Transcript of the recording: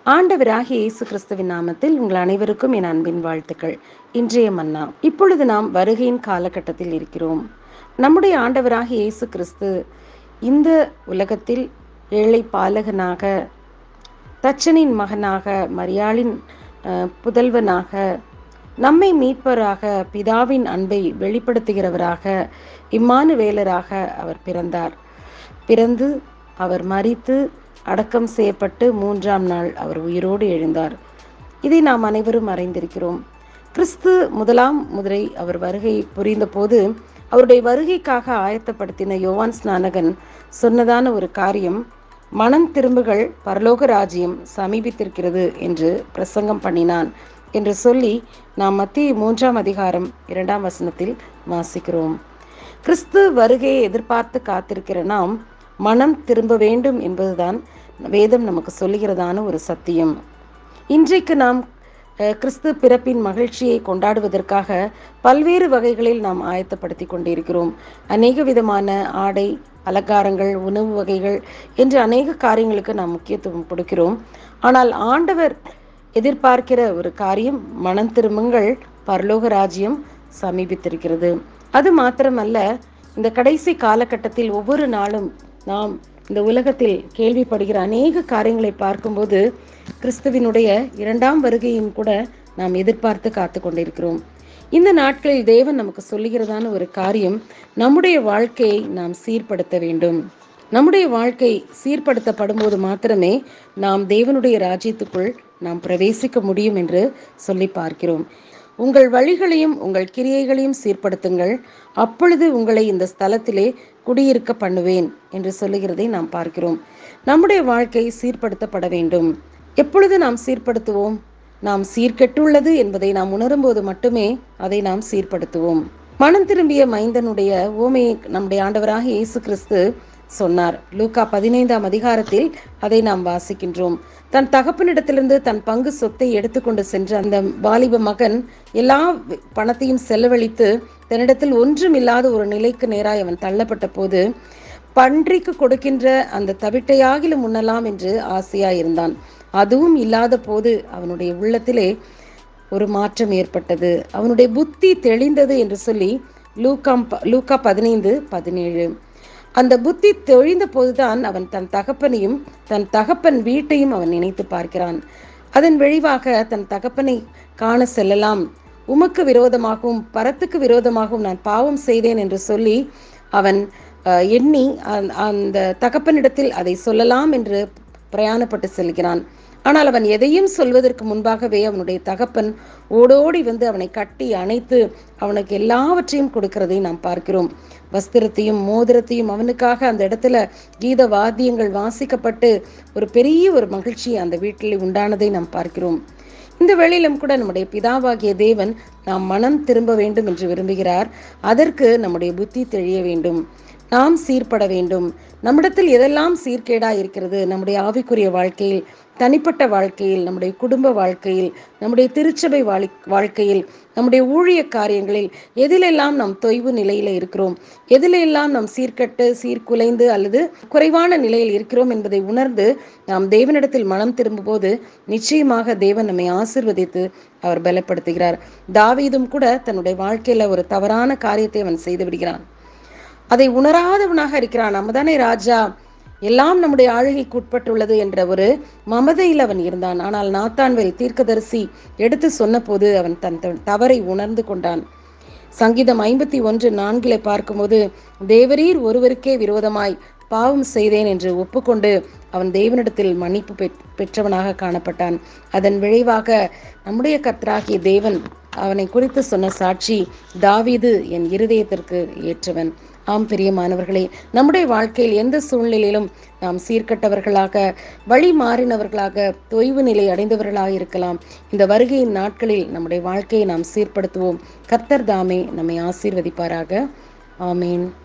ஆண்டவராகிய இயேசு கிறிஸ்துவின் நாமத்தில் உங்கள் அனைவருக்கும் என் அன்பின் வாழ்த்துக்கள் இன்றைய மன்னா இப்பொழுது நாம் வருகையின் காலகட்டத்தில் இருக்கிறோம் நம்முடைய ஆண்டவராகிய இயேசு கிறிஸ்து இந்த உலகத்தில் ஏழை பாலகனாக தச்சனின் மகனாக மரியாளின் அஹ், புதல்வனாக நம்மை மீட்பராக பிதாவின் அன்பை வெளிப்படுத்துகிறவராக இம்மானுவேலராக அவர் பிறந்தார் பிறந்து அவர் மரித்து அடக்கம் செய்யப்பட்டு மூன்றாம் நாள் அவர் உயிரோடு எழுந்தார் இதை நாம் அனைவரும் அறிந்திருக்கிறோம் கிறிஸ்து முதலாம் முதிரை அவர் வருகை புரிந்தபோது அவருடைய வருகைக்காக ஆயத்தப்படுத்தின யோவான் ஸ்நானகன் சொன்னதான ஒரு காரியம் மனம் திரும்புகள் பரலோக ராஜ்யம் சமீபித்திருக்கிறது என்று பிரசங்கம் பண்ணினான் என்று சொல்லி நாம் மத்திய மூன்றாம் அதிகாரம் இரண்டாம் வசனத்தில் வாசிக்கிறோம் கிறிஸ்து வருகையை எதிர்பார்த்து காத்திருக்கிற நாம் மனம் திரும்ப வேண்டும் என்பதுதான் வேதம் நமக்கு சொல்லுகிறதான ஒரு சத்தியம் இன்றைக்கு நாம் அஹ், கிறிஸ்து பிறப்பின் மகிழ்ச்சியை கொண்டாடுவதற்காக பல்வேறு வகைகளில் நாம் ஆயத்தப்படுத்தி கொண்டிருக்கிறோம் அநேக விதமான ஆடை அலங்காரங்கள் உணவு வகைகள் என்று அநேக காரியங்களுக்கு நாம் முக்கியத்துவம் கொடுக்கிறோம் ஆனால் ஆண்டவர் எதிர்பார்க்கிற ஒரு காரியம் மனம் திரும்புங்கள் பரலோக ராஜ்யம் சமீபித்திருக்கிறது அது மாத்திரமல்ல இந்த கடைசி காலகட்டத்தில் ஒவ்வொரு நாளும் நாம் இந்த உலகத்தில் கேள்விப்படுகிற அநேக காரியங்களை பார்க்கும்போது கிறிஸ்துவினுடைய இரண்டாம் வருகையும் கூட நாம் எதிர்பார்த்து காத்து கொண்டிருக்கிறோம் இந்த நாட்களில் தேவன் நமக்கு சொல்லுகிறதான ஒரு காரியம் நம்முடைய வாழ்க்கையை நாம் சீர்படுத்த வேண்டும் நம்முடைய வாழ்க்கை சீர்படுத்தப்படும் போது மாத்திரமே நாம் தேவனுடைய ராஜ்யத்துக்குள் நாம் பிரவேசிக்க முடியும் என்று சொல்லி பார்க்கிறோம் உங்கள் வழிகளையும் உங்கள் கிரியைகளையும் சீர்படுத்துங்கள் அப்பொழுது உங்களை இந்த ஸ்தலத்திலே குடியிருக்க பண்ணுவேன் என்று சொல்லுகிறதை நாம் பார்க்கிறோம் நம்முடைய வாழ்க்கை சீர்படுத்தப்பட வேண்டும் எப்பொழுது நாம் சீர்படுத்துவோம் நாம் சீர்கெட்டுள்ளது என்பதை நாம் உணரும்போது மட்டுமே அதை நாம் சீர்படுத்துவோம் மனம் திரும்பிய மைந்தனுடைய ஓமையை நம்முடைய ஆண்டவராக இயேசு கிறிஸ்து சொன்னார் லூக்கா பதினைந்தாம் அதிகாரத்தில் அதை நாம் வாசிக்கின்றோம் தன் தகப்பனிடத்திலிருந்து தன் பங்கு சொத்தை எடுத்துக்கொண்டு சென்ற அந்த வாலிப மகன் எல்லா பணத்தையும் செலவழித்து தன்னிடத்தில் ஒன்றுமில்லாத ஒரு நிலைக்கு நேராய் அவன் தள்ளப்பட்ட போது பன்றிக்கு கொடுக்கின்ற அந்த தவிட்டையாகிலும் உண்ணலாம் என்று ஆசையாயிருந்தான் அதுவும் இல்லாத போது அவனுடைய உள்ளத்திலே ஒரு மாற்றம் ஏற்பட்டது அவனுடைய புத்தி தெளிந்தது என்று சொல்லி லூக்காம் ப- லூக்கா பதினைந்து பதினேழு அந்த புத்தி தெளிந்த போதுதான் அவன் தன் தகப்பனையும் தன் தகப்பன் வீட்டையும் அவன் நினைத்து பார்க்கிறான் அதன் விளைவாக தன் தகப்பனை காண செல்லலாம் உமக்கு விரோதமாகவும் பரத்துக்கு விரோதமாகவும் நான் பாவம் செய்தேன் என்று சொல்லி அவன் அஹ், எண்ணி அந்த- அந்த தகப்பனிடத்தில் அதை சொல்லலாம் என்று பிரயாணப்பட்டு செல்கிறான் ஆனால் அவன் எதையும் சொல்வதற்கு முன்பாகவே அவனுடைய தகப்பன் ஓடோடி வந்து அவனை கட்டி அணைத்து அவனுக்கு எல்லாவற்றையும் கொடுக்கிறதை நாம் பார்க்கிறோம் வஸ்திரத்தையும் மோதிரத்தையும் அவனுக்காக அந்த இடத்துல கீத வாத்தியங்கள் வாசிக்கப்பட்டு ஒரு பெரிய ஒரு மகிழ்ச்சி அந்த வீட்டில் உண்டானதை நாம் பார்க்கிறோம் இந்த வேளையிலும் கூட நம்முடைய பிதாவாகிய தேவன் நாம் மனம் திரும்ப வேண்டும் என்று விரும்புகிறார் அதற்கு நம்முடைய புத்தி தெளிய வேண்டும் நாம் சீர்பட வேண்டும் நம்மிடத்தில் எதெல்லாம் சீர்கேடா இருக்கிறது நம்முடைய ஆவிக்குரிய வாழ்க்கையில் தனிப்பட்ட வாழ்க்கையில் நம்முடைய குடும்ப வாழ்க்கையில் நம்முடைய திருச்சபை வாழ் வாழ்க்கையில் நம்முடைய ஊழிய காரியங்களில் எதிலெல்லாம் நாம் தொய்வு நிலையில இருக்கிறோம் எதிலெல்லாம் நாம் சீர்கட்டு சீர்குலைந்து அல்லது குறைவான நிலையில் இருக்கிறோம் என்பதை உணர்ந்து நாம் தேவனிடத்தில் மனம் திரும்பும்போது நிச்சயமாக தேவன் நம்மை ஆசிர்வதித்து அவர் பலப்படுத்துகிறார் தாவீதும் கூட தன்னுடைய வாழ்க்கையில ஒரு தவறான காரியத்தை அவன் செய்து விடுகிறான் அதை உணராதவனாக இருக்கிறான் நம்ம தானே ராஜா எல்லாம் நம்முடைய ஆளுகைக்கு உட்பட்டுள்ளது என்ற ஒரு மமதையில் அவன் இருந்தான் ஆனால் நாத்தான்வேல் தீர்க்கதரிசி எடுத்து சொன்னபோது அவன் தன் த- தவறை உணர்ந்து கொண்டான் சங்கீதம் ஐம்பத்தி ஒன்று நான்கிலே பார்க்கும்போது தேவரீர் ஒருவருக்கே விரோதமாய் பாவம் செய்தேன் என்று ஒப்புக்கொண்டு அவன் தேவனிடத்தில் மன்னிப்பு பெற்- பெற்றவனாக காணப்பட்டான் அதன் விளைவாக நம்முடைய கர்த்தராகிய தேவன் அவனை குறித்து சொன்ன சாட்சி தாவீது என் இருதயத்திற்கு ஏற்றவன் ஆம் பிரியமானவர்களே நம்முடைய வாழ்க்கையில் எந்த சூழ்நிலையிலும் நாம் சீர்கட்டவர்களாக வழி மாறினவர்களாக தொய்வு நிலை அடைந்தவர்களாக இருக்கலாம் இந்த வருகையின் நாட்களில் நம்முடைய வாழ்க்கையை நாம் சீர்படுத்துவோம் கர்த்தர் தாமே நம்மை ஆசீர்வதிப்பாராக ஆமீன்